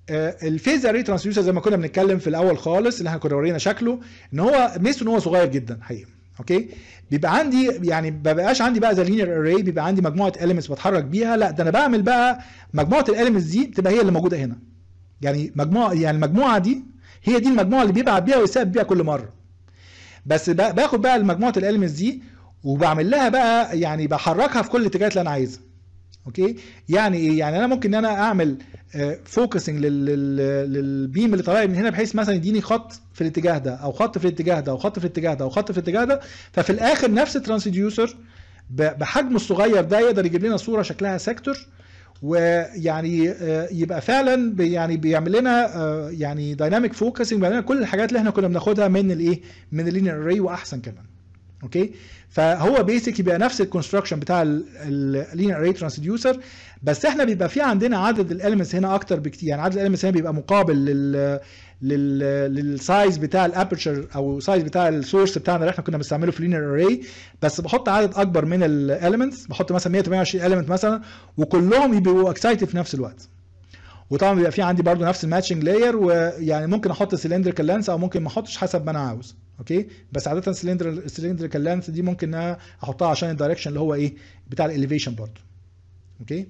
الفيز اري ترانسديوسر زي ما كنا بنتكلم في الاول خالص اللي احنا كنا ورينا شكله ان هو ميزته ان هو صغير جدا حقيقي اوكي بيبقى عندي يعني ما بقاش عندي بقى زي لينير اري بيبقى عندي مجموعه اليمنتس بتحرك بيها لا ده انا بعمل بقى مجموعه الاليمنتس دي بتبقى هي اللي موجوده هنا يعني مجموعه يعني المجموعه دي هي دي المجموعه اللي بيبعت بيها ويستقبل بيها كل مره بس باخد بقى مجموعه الاليمنتس دي وبعمل لها بقى يعني بحركها في كل الاتجاهات اللي انا عايزها اوكي يعني ايه يعني انا ممكن ان انا اعمل فوكسنج للبيم اللي طالع من هنا بحيث مثلا يديني خط في الاتجاه ده او خط في الاتجاه ده او خط في الاتجاه ده او خط في الاتجاه ده ففي الاخر نفس الترانسديوسر بحجمه الصغير ده يقدر يجيب لنا صوره شكلها سيكتور ويعني يبقى فعلا يعني بيعمل لنا يعني دايناميك فوكسنج بيعمل لنا كل الحاجات اللي احنا كنا بناخدها من الايه من اللينير اري واحسن كمان اوكي فهو بيسك يبقى نفس الكونستراكشن بتاع اللينير اري ترانسديوسر بس احنا بيبقى في عندنا عدد الاليمنتس هنا اكتر بكتير يعني عدد الاليمنتس هنا بيبقى مقابل لل لل للسايز بتاع الابرتشر او السايز بتاع السورس بتاعنا اللي احنا كنا بنستعمله في اللينير اري بس بحط عدد اكبر من الاليمنتس بحط مثلا 128 اليمنت مثلا وكلهم يبقوا اكسايتد في نفس الوقت وطبعا بيبقى في عندي برضو نفس الماتشنج لاير ويعني ممكن احط سلندريكال لانس او ممكن ما احطش حسب ما انا عاوز اوكي بس عاده السلندر السلندريكال لانس دي ممكن احطها عشان الدايركشن اللي هو ايه بتاع الاليفيشن برضو اوكي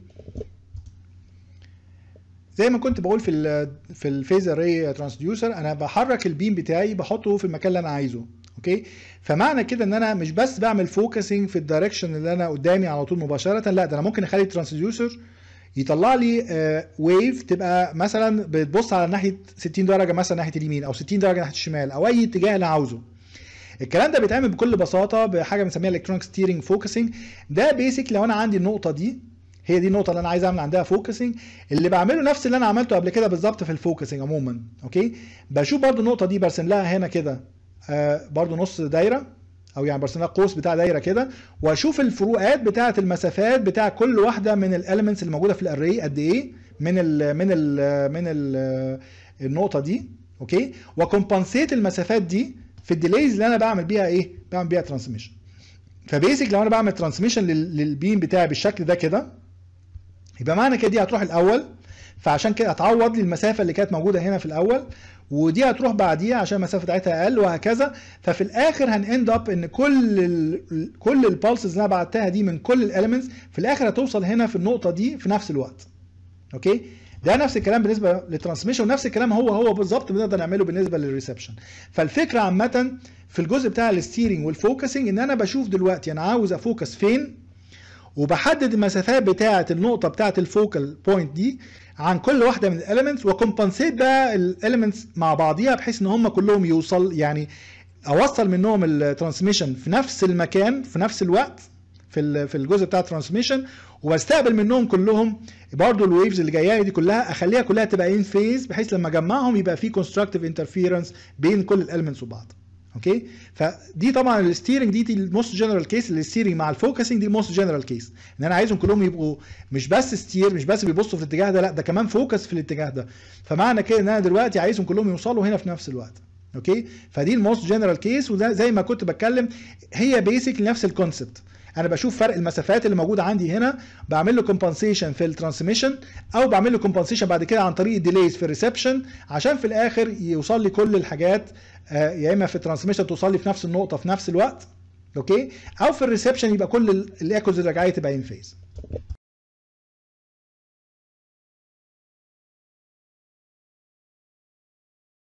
زي ما كنت بقول في ال في الفيز اري ترانسديوسر انا بحرك البيم بتاعي بحطه في المكان اللي انا عايزه اوكي فمعنى كده ان انا مش بس بعمل فوكسنج في الدايركشن اللي انا قدامي على طول مباشره لا ده انا ممكن اخلي الترانسديوسر يطلع لي ويف تبقى مثلا بتبص على ناحيه 60 درجه مثلا ناحيه اليمين او 60 درجه ناحيه الشمال او اي اتجاه انا عاوزه الكلام ده بيتعمل بكل بساطه بحاجه بنسميها الكترونيك ستيرنج فوكسنج ده بيسك لو انا عندي النقطه دي هي دي النقطه اللي انا عايز اعمل عندها فوكسنج اللي بعمله نفس اللي انا عملته قبل كده بالظبط في الفوكسنج عموما اوكي بشوف برضو النقطه دي برسم لها هنا كده آه برضو نص دايره او يعني برسم لها قوس بتاع دايره كده واشوف الفروقات بتاعه المسافات بتاع كل واحده من الاليمنتس اللي موجوده في الاري قد ايه من ال من ال من ال النقطه دي اوكي وكومبنسيت المسافات دي في الديليز اللي انا بعمل بيها ايه بعمل بيها ترانسميشن فبيسك لو انا بعمل ترانسميشن للبيم بتاعي بالشكل ده كده يبقى معنى كده دي هتروح الاول فعشان كده هتعوض لي المسافه اللي كانت موجوده هنا في الاول ودي هتروح بعديها عشان المسافه بتاعتها اقل وهكذا ففي الاخر هنند اب ان كل ال كل البالسز اللي انا بعتها دي من كل الاليمنتس في الاخر هتوصل هنا في النقطه دي في نفس الوقت اوكي ده نفس الكلام بالنسبه للترانسميشن ونفس الكلام هو هو بالظبط بنقدر نعمله بالنسبه للريسبشن فالفكره عامه في الجزء بتاع الستيرنج والفوكسنج ان انا بشوف دلوقتي انا عاوز افوكس فين وبحدد المسافات بتاعه النقطه بتاعه الفوكال بوينت دي عن كل واحده من الاليمنتس وكومبنسيت بقى الاليمنتس مع بعضيها بحيث ان هم كلهم يوصل يعني اوصل منهم الترانسميشن في نفس المكان في نفس الوقت في في الجزء بتاع الترانسميشن وبستقبل منهم كلهم برضو الويفز اللي جايه دي كلها اخليها كلها تبقى ان فيز بحيث لما اجمعهم يبقى في كونستراكتيف انترفيرنس بين كل الاليمنتس وبعض اوكي فدي طبعا الستيرنج دي, دي الموست جنرال كيس الستيرنج مع الفوكسنج دي موست جنرال كيس ان انا عايزهم كلهم يبقوا مش بس ستير مش بس بيبصوا في الاتجاه ده لا ده كمان فوكس في الاتجاه ده فمعنى كده ان انا دلوقتي عايزهم كلهم يوصلوا هنا في نفس الوقت اوكي فدي الموست جنرال كيس وده زي ما كنت بتكلم هي بيسك نفس الكونسبت انا بشوف فرق المسافات اللي موجوده عندي هنا بعمل له كومبنسيشن في الترانسميشن او بعمل له كومبنسيشن بعد كده عن طريق الديليز في الريسبشن عشان في الاخر يوصل لي كل الحاجات يا اما في الترانسميشن توصل لي في نفس النقطه في نفس الوقت اوكي او في الريسبشن يبقى كل الايكوز اللي راجعه تبقى ان فيز